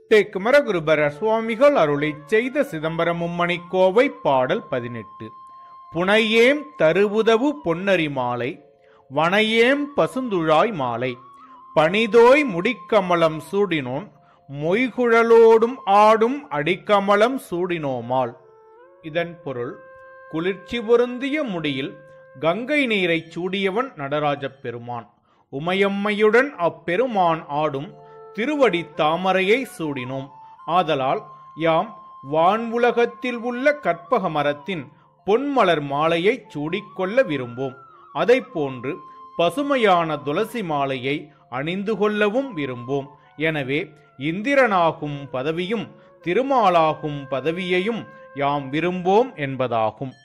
தெக் குமரகுருபர சுவாமிகள் அருளிச் செய்த சிதம்பரம் மும்மணி கோவை பாடல் பதினெட்டு புனையேம் தருவுதவு பொன்னரி மாலை வனையேம் பசுந்துழாய் மாலை பணிதோய் முடிக்கமலம் சூடினோன் மொய்குழலோடும் ஆடும் அடிக்கமலம் சூடினோமால் இதன் பொருள் குளிர்ச்சி பொருந்திய முடியில் கங்கை நீரைச் சூடியவன் நடராஜப் பெருமான் உமையம்மையுடன் அப்பெருமான் ஆடும் திருவடி தாமரையை சூடினோம் ஆதலால் யாம் வான்உலகத்தில் உள்ள கற்பக மரத்தின் பொன்மலர் மாலையைச் சூடிக்கொள்ள விரும்போம் அதைப் போன்று பசுமையான துளசி மாலையை அணிந்து கொள்ளவும் விரும்போம் எனவே இந்திரனாகும் பதவியும் திருமாலாகும் பதவியையும் யாம் விரும்போம் என்பதாகும்